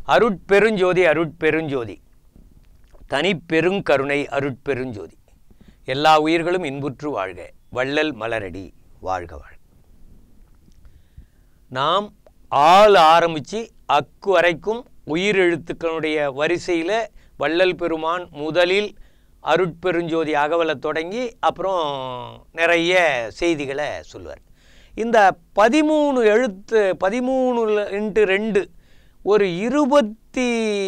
அருட்பெருஞ்சோதி அருட்பெருஞ்சோதி தனிப்பெருங்கருணை அருட்பெருஞ்சோதி எல்லா உயிர்களும் இன்புற்று வாழ்க வள்ளல் மலரடி வாழ்க வாழ்க நாம் ஆள் ஆரம்பித்து அக்கு வரைக்கும் உயிரெழுத்துக்களுடைய வரிசையில் வள்ளல் பெருமான் முதலில் அருட்பெருஞ்சோதி அகவலை தொடங்கி அப்புறம் நிறைய செய்திகளை சொல்லுவார் இந்த பதிமூணு எழுத்து பதிமூணு இன்ட்டு ரெண்டு ஒரு இருபத்தி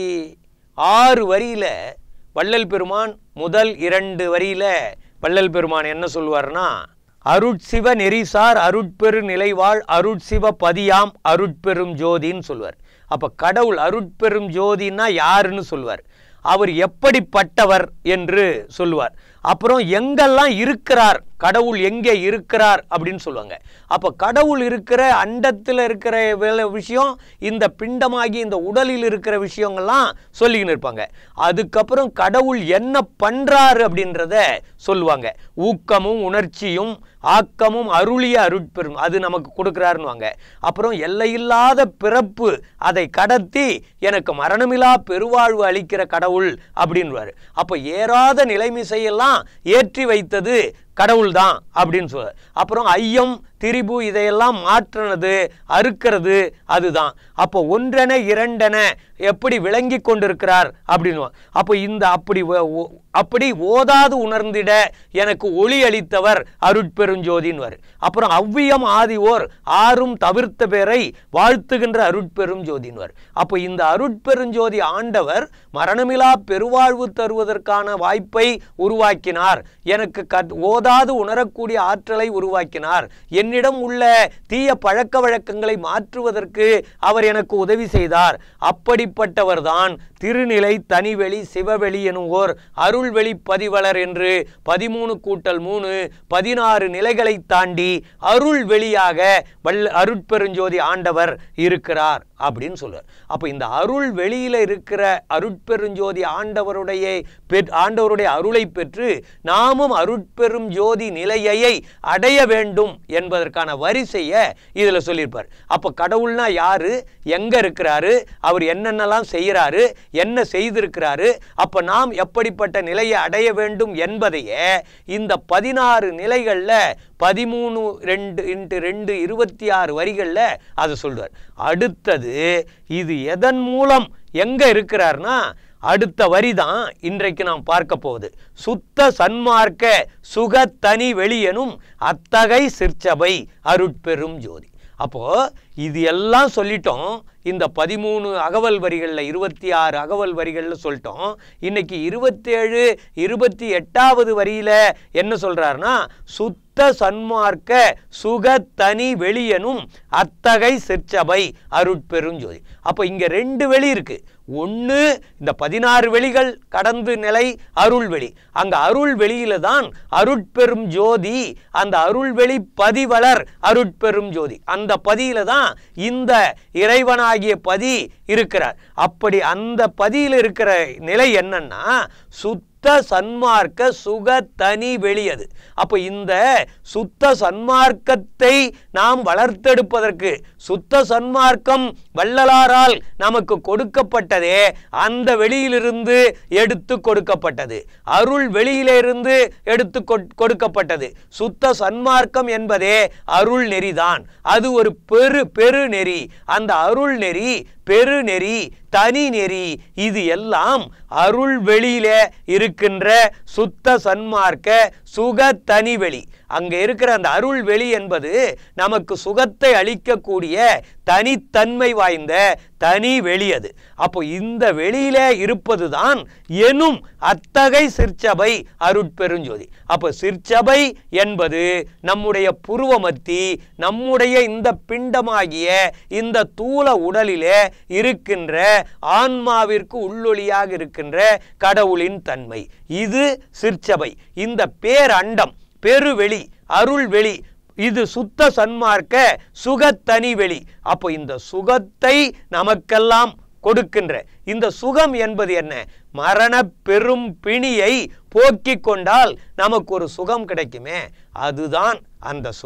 ஆறு வரியில் வள்ளல் பெருமான் முதல் இரண்டு வரியில் வள்ளல் பெருமான் என்ன சொல்லுவார்னா அருட்சிவ நெறிசார் அருட்பெரு நிலைவாழ் அருட்சிவ பதியாம் அருட்பெரும் ஜோதின்னு சொல்லுவார் அப்போ கடவுள் அருட்பெரும் ஜோதின்னா யாருன்னு சொல்லுவார் அவர் எப்படிப்பட்டவர் என்று சொல்லுவார் அப்புறம் எங்கெல்லாம் இருக்கிறார் கடவுள் எங்கே இருக்கிறார் அப்படின்னு சொல்லுவாங்க அப்போ கடவுள் இருக்கிற அண்டத்தில் இருக்கிற வேலை விஷயம் இந்த பிண்டமாகி இந்த உடலில் இருக்கிற விஷயங்கள்லாம் சொல்லிக்கின்னு இருப்பாங்க அதுக்கப்புறம் கடவுள் என்ன பண்ணுறாரு அப்படின்றத சொல்லுவாங்க ஊக்கமும் உணர்ச்சியும் ஆக்கமும் அருளிய அருட்பெரும் அது நமக்கு கொடுக்குறாருன்னுவாங்க அப்புறம் எல்லையில்லாத பிறப்பு அதை கடத்தி எனக்கு மரணமில்லா பெருவாழ்வு அளிக்கிற கடவுள் அப்படின்வார் அப்போ ஏறாத நிலைமிசையெல்லாம் ஏற்றி வைத்தது கடவுள் தான் அப்படின்னு சொல்ல அப்புறம் ஐயம் திரிபு இதையெல்லாம் மாற்றினது அறுக்கிறது அதுதான் அப்போ ஒன்றென இரண்டென எப்படி விளங்கி கொண்டிருக்கிறார் அப்படின்னு அப்போ இந்த அப்படி ஒ- ஒ- அப்படி ஓதாது உணர்ந்திட எனக்கு ஒளி அளித்தவர் அருட்பெருஞ்சோதின்வார் அப்புறம் அவ்வியம் ஆதிவோர் ஆறும் தவிர்த்த பேரை வாழ்த்துகின்ற அருட்பெரும் ஜோதின்வார் அப்போ இந்த அருட்பெருஞ்சோதி ஆண்டவர் மரணமிலா பெருவாழ்வு தருவதற்கான வாய்ப்பை உருவாக்கினார் எனக்கு கற் ஓதாது உணரக்கூடிய ஆற்றலை உருவாக்கினார் என்னிடம் உள்ள தீய பழக்க வழக்கங்களை மாற்றுவதற்கு அவர் எனக்கு உதவி செய்தார் அப்படிப்பட்டவர்தான் திருநிலை தனிவெளி சிவவெளி எனும் ஓர் அருள்வெளி பதிவலர் என்று பதிமூணு கூட்டல் மூணு பதினாறு நிலைகளை தாண்டி அருள் வெளியாக வல்ல அருட்பெருஞ்சோதி ஆண்டவர் இருக்கிறார் அப்படின்னு சொல்லுவார் அப்போ இந்த அருள் வெளியில இருக்கிற அருட்பெருஞ்சோதி ஆண்டவருடைய பெற் ஆண்டவருடைய அருளை பெற்று நாமும் அருட்பெரும் ஜோதி நிலையை அடைய வேண்டும் என்பதற்கான வரிசையை இதில் சொல்லியிருப்பார் அப்போ கடவுள்னா யாரு எங்க இருக்கிறாரு அவர் என்னென்னலாம் செய்கிறாரு என்ன செய்திருக்கிறாரு அப்போ நாம் எப்படிப்பட்ட நிலையை அடைய வேண்டும் என்பதையே இந்த பதினாறு நிலைகளில் பதிமூணு ரெண்டு இன்ட்டு ரெண்டு இருபத்தி ஆறு வரிகளில் அதை சொல்றார் அடுத்தது இது எதன் மூலம் எங்க இருக்கிறார்னா அடுத்த வரி தான் இன்றைக்கு நாம் பார்க்க போகுது சுத்த சன்மார்க்க சுக தனி வெளியெனும் அத்தகை சிற்சபை அருட்பெரும் ஜோதி அப்போ இது எல்லாம் சொல்லிட்டோம் இந்த பதிமூணு அகவல் வரிகளில் இருபத்தி ஆறு அகவல் வரிகளில் சொல்லிட்டோம் இன்னைக்கு இருபத்தேழு இருபத்தி எட்டாவது வரியில என்ன சொல்றாருன்னா சுத்த சன்மார்க்க சுக தனி வெளியனும் அத்தகை சிற்சபை அருட்பெருஞ்சோதி அப்போ இங்க ரெண்டு வெளி இருக்கு ஒன்று இந்த பதினாறு வெளிகள் கடந்து நிலை அருள் வெளி அங்க அருள் வெளியில தான் அருட்பெரும் ஜோதி அந்த அருள் வெளி பதிவலர் அருட்பெரும் ஜோதி அந்த பதியில தான் இந்த இறைவனாகிய பதி இருக்கிறார் அப்படி அந்த பதியில் இருக்கிற நிலை என்னன்னா சுத்த சன்மார்க்க சுக தனி வெளியது அப்போ இந்த சுத்த சன்மார்க்கத்தை நாம் வளர்த்தெடுப்பதற்கு சுத்த சன்மார்க்கம் வள்ளலாரால் நமக்கு கொடுக்கப்பட்டதே அந்த வெளியிலிருந்து எடுத்து கொடுக்கப்பட்டது அருள் வெளியிலிருந்து எடுத்து கொட்- கொடுக்கப்பட்டது சுத்த சன்மார்க்கம் என்பதே அருள் நெறிதான் அது ஒரு பெரு பெரு நெறி அந்த அருள் நெறி பெருநெறி தனி நெறி இது எல்லாம் அருள் வெளியில இருக்கின்ற சுத்த சன்மார்க்க சுக தனி வெளி அங்க இருக்கிற அந்த அருள் வெளி என்பது நமக்கு சுகத்தை அளிக்கக்கூடிய தனித்தன்மை வாய்ந்த தனி வெளி அது அப்போ இந்த வெளியில இருப்பதுதான் எனும் அத்தகை சிற்சபை அருட்பெருஞ்சோதி அப்போ சிற்சபை என்பது நம்முடைய புருவமத்தி நம்முடைய இந்த பிண்டமாகிய இந்த தூல உடலிலே இருக்கின்ற ஆன்மாவிற்கு உள்ளொளியாக இருக்கின்ற கடவுளின் தன்மை இது சிற்சபை இந்த பேரண்டம் பெருவெளி அருள்வெளி இது சுத்த சன்மார்க்க சுகத்தனி வெளி அப்போ இந்த சுகத்தை நமக்கெல்லாம் கொடுக்கின்ற இந்த சுகம் என்பது என்ன மரண பெரும் பிணியை போக்கிக் கொண்டால் நமக்கு ஒரு சுகம் கிடைக்குமே அதுதான் அந்த சுகம்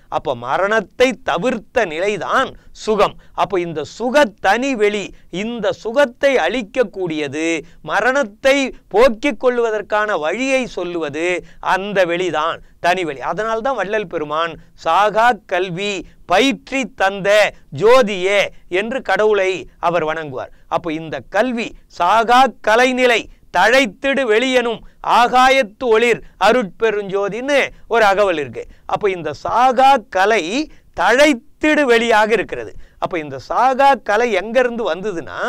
அப்போ மரணத்தை தவிர்த்த நிலைதான் சுகம் அப்போ இந்த சுக தனி வெளி இந்த சுகத்தை அளிக்கக்கூடியது மரணத்தை போக்கிக் கொள்வதற்கான வழியை சொல்லுவது அந்த வெளிதான் தனி வெளி அதனால்தான் வள்ளல் பெருமான் சாகா கல்வி பயிற்றி தந்த ஜோதியே என்று கடவுளை அவர் வணங்குவார் அப்போ இந்த கல்வி சாகா கலைநிலை தழைத்திடு வெளியனும் ஆகாயத்து ஒளிர் அருட்பெருஞ்சோதின்னு ஒரு அகவல் இருக்கு அப்போ இந்த சாகா கலை தழைத்திடு வெளியாக இருக்கிறது அப்போ இந்த சாகா கலை எங்கிருந்து வந்ததுன்னா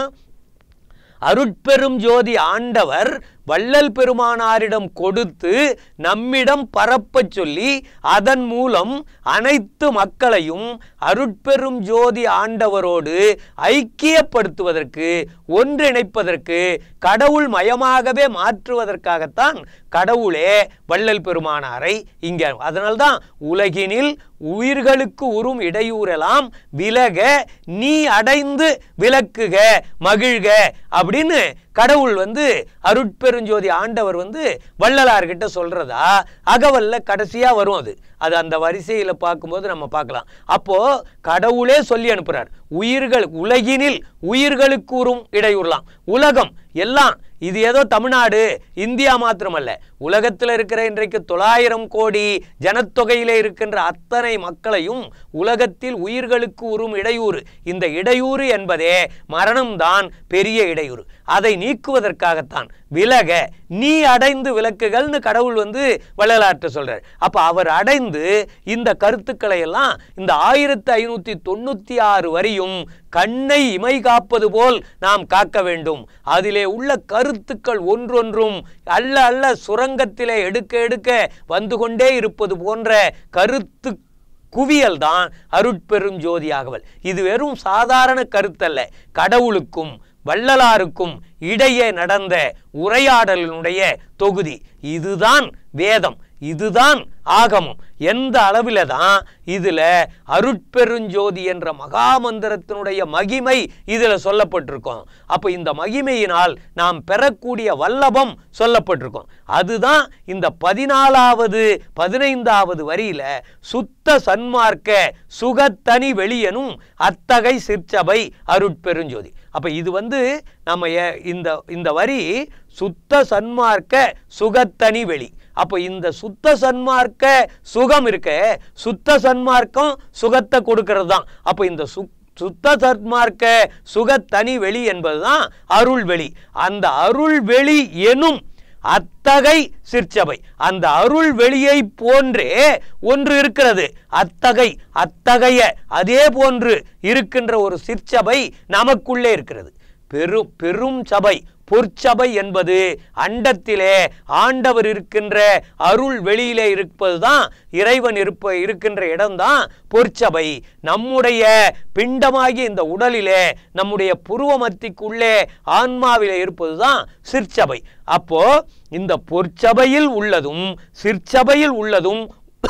அருட்பெரும் ஜோதி ஆண்டவர் வள்ளல் பெருமானாரிடம் கொடுத்து நம்மிடம் பரப்பச் சொல்லி அதன் மூலம் அனைத்து மக்களையும் அருட்பெரும் ஜோதி ஆண்டவரோடு ஐக்கியப்படுத்துவதற்கு ஒன்றிணைப்பதற்கு கடவுள் மயமாகவே மாற்றுவதற்காகத்தான் கடவுளே வள்ளல் பெருமானாரை இங்கே அதனால்தான் உலகினில் உயிர்களுக்கு உறும் இடையூறெல்லாம் விலக நீ அடைந்து விலக்குக மகிழ்க அப்படின்னு கடவுள் வந்து அருட்பெருஞ்சோதி ஆண்டவர் வந்து வள்ளலார்கிட்ட சொல்றதா அகவல்ல கடைசியா வரும் அது அது அந்த வரிசையில பார்க்கும்போது நம்ம பார்க்கலாம் அப்போ கடவுளே சொல்லி அனுப்புறார் உயிர்கள் உலகினில் உயிர்களுக்கு உறும் இடையூறலாம் உலகம் எல்லாம் இது ஏதோ தமிழ்நாடு இந்தியா மாத்திரமல்ல உலகத்தில் இருக்கிற இன்றைக்கு தொள்ளாயிரம் கோடி ஜனத்தொகையிலே இருக்கின்ற அத்தனை மக்களையும் உலகத்தில் உயிர்களுக்கு உறும் இடையூறு இந்த இடையூறு என்பதே மரணம்தான் பெரிய இடையூறு அதை நீக்குவதற்காகத்தான் விலக நீ அடைந்து விளக்குகள்னு கடவுள் வந்து வள்ளலாற்ற சொல்றார் அப்ப அவர் அடைந்து இந்த கருத்துக்களை எல்லாம் இந்த ஆயிரத்தி ஐநூத்தி தொண்ணூத்தி ஆறு வரியும் கண்ணை இமை காப்பது போல் நாம் காக்க வேண்டும் அதிலே உள்ள கருத்துக்கள் ஒன்றொன்றும் அல்ல அல்ல சுரங்கத்திலே எடுக்க எடுக்க வந்து கொண்டே இருப்பது போன்ற கருத்து குவியல் தான் அருட்பெரும் ஜோதியாகவல் இது வெறும் சாதாரண கருத்தல்ல கடவுளுக்கும் வள்ளலாருக்கும் இடையே நடந்த உரையாடலினுடைய தொகுதி இதுதான் வேதம் இதுதான் ஆகமம் எந்த அளவில் தான் இதில் அருட்பெருஞ்சோதி என்ற மகாமந்திரத்தினுடைய மகிமை இதில் சொல்லப்பட்டிருக்கோம் அப்போ இந்த மகிமையினால் நாம் பெறக்கூடிய வல்லபம் சொல்லப்பட்டிருக்கோம் அதுதான் இந்த பதினாலாவது பதினைந்தாவது வரியில சுத்த சன்மார்க்க சுகத்தனி வெளியனும் அத்தகை சிற்சபை அருட்பெருஞ்சோதி அப்ப இது வந்து நம்ம எ- இந்த இந்த வரி சுத்த சன்மார்க்க சுகத்தனி வெளி அப்போ இந்த சுத்த சன்மார்க்க சுகம் இருக்க சுத்த சன்மார்க்கம் சுகத்தை கொடுக்கிறது தான் அப்போ இந்த சு சுத்த சன்மார்க்க சுகத்தனி வெளி என்பதுதான் அருள் வெளி அந்த அருள் வெளி எனும் அத்தகை சிற்சபை அந்த அருள் வெளியை போன்றே ஒன்று இருக்கிறது அத்தகை அத்தகைய அதே போன்று இருக்கின்ற ஒரு சிற்சபை நமக்குள்ளே இருக்கிறது பெரு பெரும் சபை பொற்சபை என்பது அண்டத்திலே ஆண்டவர் இருக்கின்ற அருள் வெளியிலே இருப்பதுதான் இறைவன் இருப்ப இருக்கின்ற இடம்தான் பொற்சபை நம்முடைய பிண்டமாகிய இந்த உடலிலே நம்முடைய புருவமத்திக்குள்ளே ஆன்மாவிலே இருப்பதுதான் சிற்சபை அப்போ இந்த பொற்சபையில் உள்ளதும் சிற்சபையில் உள்ளதும்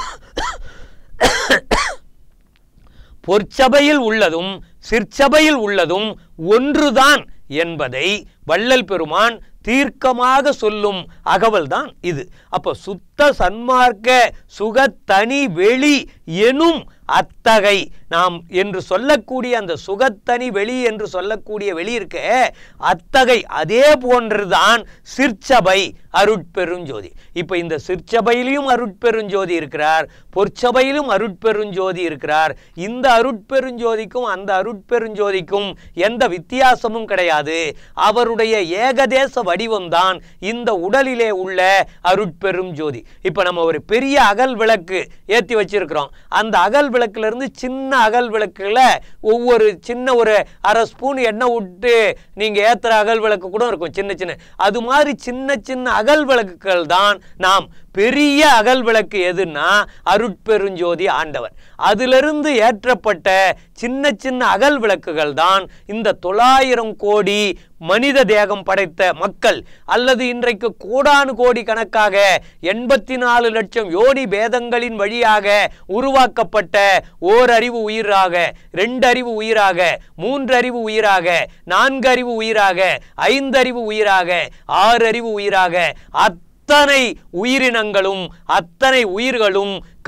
பொற்சபையில் உள்ளதும் சிற்சபையில் உள்ளதும் ஒன்றுதான் என்பதை வள்ளல் பெருமான் தீர்க்கமாக சொல்லும் அகவல்தான் இது அப்போ சுத்த சன்மார்க்க சுகத்தனி வெளி எனும் அத்தகை நாம் என்று சொல்லக்கூடிய அந்த சுகத்தனி வெளி என்று சொல்லக்கூடிய வெளி இருக்க அத்தகை அதே போன்றுதான் சிற்சபை அருட்பெருஞ்சோதி இப்போ இந்த சிற்சபையிலும் அருட்பெருஞ்சோதி இருக்கிறார் பொற்சபையிலும் அருட்பெருஞ்சோதி இருக்கிறார் இந்த அருட்பெருஞ்சோதிக்கும் அந்த அருட்பெருஞ்சோதிக்கும் எந்த வித்தியாசமும் கிடையாது அவருடைய ஏகதேச வடிவம்தான் இந்த உடலிலே உள்ள அருட்பெரும் ஜோதி இப்போ நம்ம ஒரு பெரிய அகல் விளக்கு ஏற்றி வச்சிருக்கிறோம் அந்த அகல் விளக்குல இருந்து சின்ன அகல் விளக்குல ஒவ்வொரு சின்ன ஒரு அரை ஸ்பூன் எண்ணெய் விட்டு நீங்க ஏத்துற அகல் விளக்கு கூட இருக்கும் சின்ன சின்ன அது மாதிரி சின்ன சின்ன அகல் விளக்குகள் தான் நாம் பெரிய அகல் விளக்கு எதுன்னா அருட்பெருஞ்சோதி ஆண்டவர் அதிலிருந்து ஏற்றப்பட்ட சின்ன சின்ன அகல் விளக்குகள் தான் இந்த தொள்ளாயிரம் கோடி மனித தேகம் படைத்த மக்கள் அல்லது இன்றைக்கு கோடானு கோடி கணக்காக எண்பத்தி நாலு லட்சம் யோனி பேதங்களின் வழியாக உருவாக்கப்பட்ட ஓரறிவு உயிராக ரெண்டு அறிவு உயிராக மூன்று அறிவு உயிராக நான்கு அறிவு உயிராக ஐந்தறிவு உயிராக ஆறு அறிவு உயிராக அத்தனை உயிரினங்களும் அத்தனை உயிர்களும்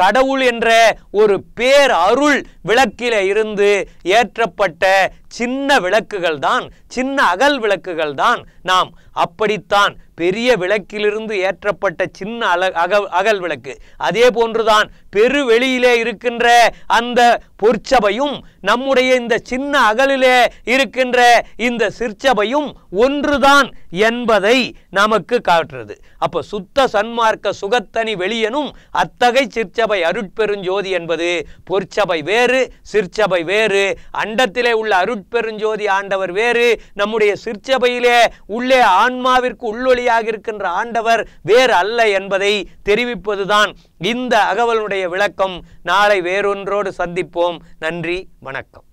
கடவுள் என்ற ஒரு பேர் அருள் விளக்கில இருந்து ஏற்றப்பட்ட சின்ன விளக்குகள் தான் சின்ன அகல் விளக்குகள் தான் நாம் அப்படித்தான் பெரிய விளக்கிலிருந்து ஏற்றப்பட்ட சின்ன அல அக அகல் விளக்கு அதே போன்றுதான் பெருவெளியிலே இருக்கின்ற அந்த பொற்சபையும் நம்முடைய இந்த சின்ன அகலிலே இருக்கின்ற இந்த சிற்சபையும் ஒன்றுதான் என்பதை நமக்கு காட்டுறது அப்ப சுத்த சன்மார்க்க சுகத்தனி வெளியனும் அத்தகை சிற்சபை அருட்பெருஞ்சோதி என்பது பொற்சபை வேறு சிற்சபை வேறு அண்டத்திலே உள்ள அருட்பெருஞ்சோதி ஆண்டவர் வேறு நம்முடைய சிற்சபையிலே உள்ளே ஆன்மாவிற்கு உள்ளொளியாக இருக்கின்ற ஆண்டவர் வேறு அல்ல என்பதை தெரிவிப்பதுதான் இந்த அகவலுடைய விளக்கம் நாளை வேறொன்றோடு சந்திப்போம் நன்றி வணக்கம்